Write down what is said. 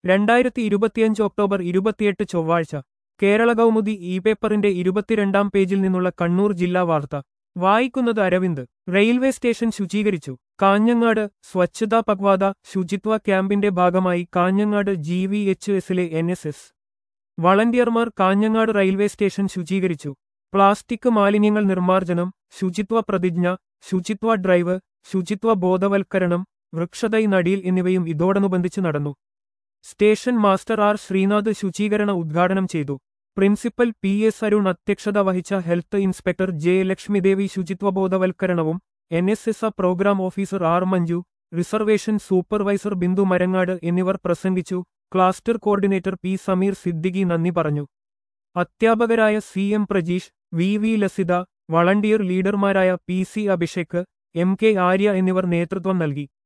രണ്ടായിരത്തി ഇരുപത്തിയഞ്ച് ഒക്ടോബർ ഇരുപത്തിയെട്ട് ചൊവ്വാഴ്ച കേരള കൗമുദി ഇ പേപ്പറിന്റെ ഇരുപത്തിരണ്ടാം പേജിൽ നിന്നുള്ള കണ്ണൂർ ജില്ലാ വാർത്ത വായിക്കുന്നത് അരവിന്ദ് റെയിൽവേ സ്റ്റേഷൻ ശുചീകരിച്ചു കാഞ്ഞങ്ങാട് സ്വച്ഛതാ പക്വാദ ശുചിത്വ ക്യാമ്പിന്റെ ഭാഗമായി കാഞ്ഞങ്ങാട് ജി വി എച്ച് എസിലെ എൻ എസ് എസ് വളണ്ടിയർമാർ കാഞ്ഞങ്ങാട് റെയിൽവേ സ്റ്റേഷൻ ശുചീകരിച്ചു പ്ലാസ്റ്റിക് മാലിന്യങ്ങൾ നിർമ്മാർജ്ജനം ശുചിത്വ പ്രതിജ്ഞ ശുചിത്വ ഡ്രൈവ് ശുചിത്വ ബോധവൽക്കരണം വൃക്ഷതൈ നടിയിൽ എന്നിവയും ഇതോടനുബന്ധിച്ച് നടന്നു സ്റ്റേഷൻ മാസ്റ്റർ ആർ ശ്രീനാഥ് ശുചീകരണ ഉദ്ഘാടനം ചെയ്തു പ്രിൻസിപ്പൽ പി എസ് അരുൺ അധ്യക്ഷത വഹിച്ച ഹെൽത്ത് ഇൻസ്പെക്ടർ ജെ ലക്ഷ്മിദേവി ശുചിത്വ ബോധവൽക്കരണവും N S S A programme officer R Manju reservation supervisor Bindu Marangad എന്നിവർ പ്രസംഗിച്ചു cluster coordinator P Sameer Siddiqui നന്ദി പറഞ്ഞു അധ്യാപകരായ C M Prajeesh V V Lasitha volunteer ലീഡർമാരായ P C Abhishek M K Arya എന്നിവർ നേതൃത്വം നൽകി